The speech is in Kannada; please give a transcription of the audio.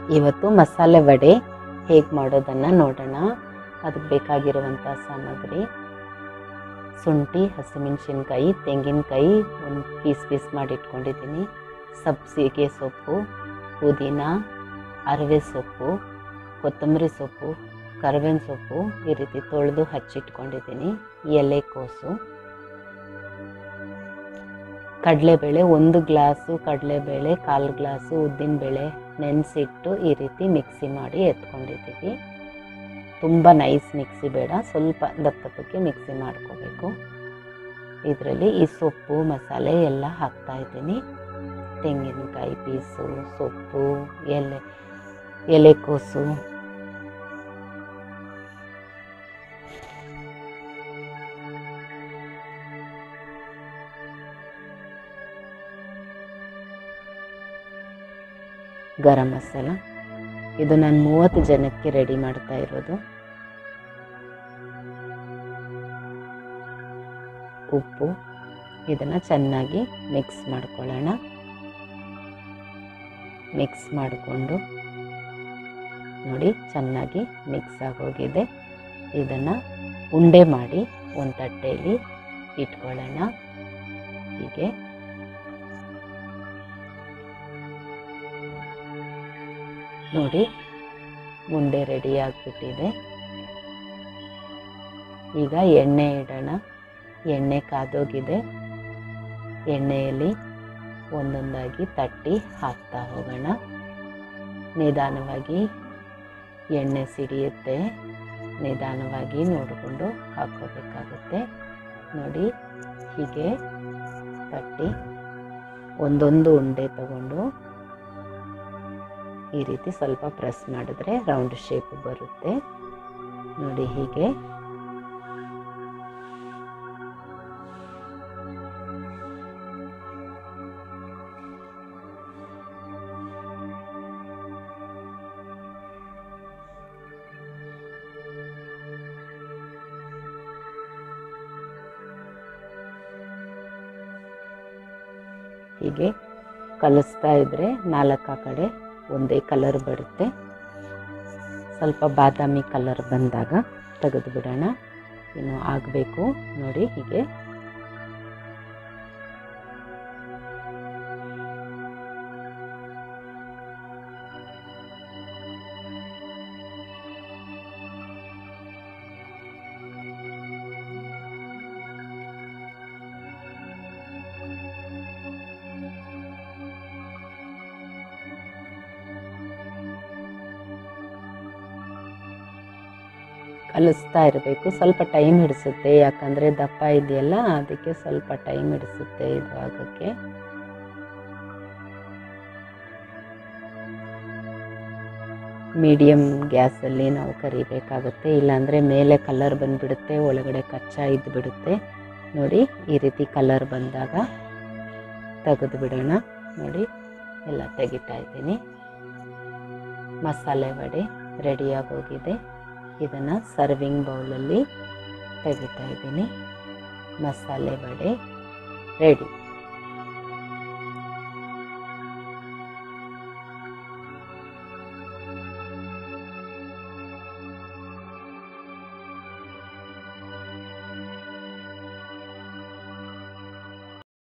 ಇವತ್ತು ಮಸಾಲೆ ವಡೆ ಹೇಗೆ ಮಾಡೋದನ್ನು ನೋಡೋಣ ಅದಕ್ಕೆ ಬೇಕಾಗಿರುವಂಥ ಸಾಮಗ್ರಿ ಶುಂಠಿ ಹಸಿಮೆಣಸಿನ್ಕಾಯಿ ತೆಂಗಿನಕಾಯಿ ಒಂದು ಪೀಸ್ ಪೀಸ್ ಮಾಡಿ ಇಟ್ಕೊಂಡಿದ್ದೀನಿ ಸಬ್ಸಿಗೆ ಸೊಪ್ಪು ಪುದೀನ ಅರವೆ ಸೊಪ್ಪು ಕೊತ್ತಂಬರಿ ಸೊಪ್ಪು ಕರಿಬೇವಿನ ಸೊಪ್ಪು ಈ ರೀತಿ ತೊಳೆದು ಹಚ್ಚಿಟ್ಕೊಂಡಿದ್ದೀನಿ ಎಲೆಕೋಸು ಕಡಲೆಬೇಳೆ ಒಂದು ಗ್ಲಾಸು ಕಡಲೆಬೇಳೆ ಕಾಲು ಗ್ಲಾಸು ಉದ್ದಿನಬೇಳೆ ನೆನೆಸಿಟ್ಟು ಈ ರೀತಿ ಮಿಕ್ಸಿ ಮಾಡಿ ಎತ್ಕೊಂಡಿದ್ದೀವಿ ತುಂಬ ನೈಸ್ ಮಿಕ್ಸಿ ಬೇಡ ಸ್ವಲ್ಪ ದಪ್ಪ ದಪ್ಪಕ್ಕೆ ಮಿಕ್ಸಿ ಮಾಡ್ಕೋಬೇಕು ಇದರಲ್ಲಿ ಈ ಸೊಪ್ಪು ಮಸಾಲೆ ಎಲ್ಲ ಹಾಕ್ತಾ ಇದ್ದೀನಿ ತೆಂಗಿನಕಾಯಿ ಪೀಸು ಸೊಪ್ಪು ಎಲೆ ಎಲೆಕೋಸು ಗರಂ ಮಸಾಲ ಇದು ನಾನು ಮೂವತ್ತು ಜನಕ್ಕೆ ರೆಡಿ ಮಾಡ್ತಾ ಇರೋದು ಉಪ್ಪು ಇದನ್ನು ಚೆನ್ನಾಗಿ ಮಿಕ್ಸ್ ಮಾಡ್ಕೊಳ್ಳೋಣ ಮಿಕ್ಸ್ ಮಾಡಿಕೊಂಡು ನೋಡಿ ಚೆನ್ನಾಗಿ ಮಿಕ್ಸ್ ಆಗೋಗಿದೆ ಇದನ್ನು ಉಂಡೆ ಮಾಡಿ ಒಂದು ತಟ್ಟೆಯಲ್ಲಿ ಇಟ್ಕೊಳ್ಳೋಣ ಹೀಗೆ ನೋಡಿ ಉಂಡೆ ರೆಡಿ ಆಗಿಬಿಟ್ಟಿದೆ ಈಗ ಎಣ್ಣೆ ಇಡೋಣ ಎಣ್ಣೆ ಕಾದೋಗಿದೆ ಎಣ್ಣೆಯಲ್ಲಿ ಒಂದೊಂದಾಗಿ ತಟ್ಟಿ ಹಾಕ್ತಾ ಹೋಗೋಣ ನಿಧಾನವಾಗಿ ಎಣ್ಣೆ ಸಿಡಿಯುತ್ತೆ ನಿಧಾನವಾಗಿ ನೋಡಿಕೊಂಡು ಹಾಕ್ಕೋಬೇಕಾಗುತ್ತೆ ನೋಡಿ ಹೀಗೆ ತಟ್ಟಿ ಒಂದೊಂದು ಉಂಡೆ ತಗೊಂಡು ಈ ರೀತಿ ಸ್ವಲ್ಪ ಪ್ರೆಸ್ ಮಾಡಿದ್ರೆ ರೌಂಡ್ ಶೇಪ್ ಬರುತ್ತೆ ನೋಡಿ ಹೀಗೆ ಹೀಗೆ ಕಲಿಸ್ತಾ ಇದ್ರೆ ನಾಲ್ಕು ಕಡೆ ಒಂದೇ ಕಲರ್ ಬರುತ್ತೆ ಸ್ವಲ್ಪ ಬಾದಾಮಿ ಕಲರ್ ಬಂದಾಗ ತೆಗೆದು ಬಿಡೋಣ ಇನ್ನು ಆಗಬೇಕು ನೋಡಿ ಹೀಗೆ ಕಲಿಸ್ತಾ ಇರಬೇಕು ಸ್ವಲ್ಪ ಟೈಮ್ ಹಿಡಿಸುತ್ತೆ ಯಾಕಂದರೆ ದಪ್ಪ ಇದೆಯಲ್ಲ ಅದಕ್ಕೆ ಸ್ವಲ್ಪ ಟೈಮ್ ಹಿಡಿಸುತ್ತೆ ಇದು ಆಗೋಕ್ಕೆ ಮೀಡಿಯಮ್ ಗ್ಯಾಸಲ್ಲಿ ನಾವು ಕರಿಬೇಕಾಗುತ್ತೆ ಇಲ್ಲಾಂದರೆ ಮೇಲೆ ಕಲರ್ ಬಂದುಬಿಡುತ್ತೆ ಒಳಗಡೆ ಕಚ್ಚಾ ಇದ್ದು ಬಿಡುತ್ತೆ ನೋಡಿ ಈ ರೀತಿ ಕಲರ್ ಬಂದಾಗ ತೆಗೆದು ಬಿಡೋಣ ನೋಡಿ ಎಲ್ಲ ತೆಗಿತಾ ಇದ್ದೀನಿ ಮಸಾಲೆ ವಡೆ ರೆಡಿಯಾಗಿ ಹೋಗಿದೆ ಇದನ್ನು ಸರ್ವಿಂಗ್ ಬೌಲಲ್ಲಿ ತೆಗಿತಾ ಇದ್ದೀನಿ ಮಸಾಲೆ ವಡೆ ರೆಡಿ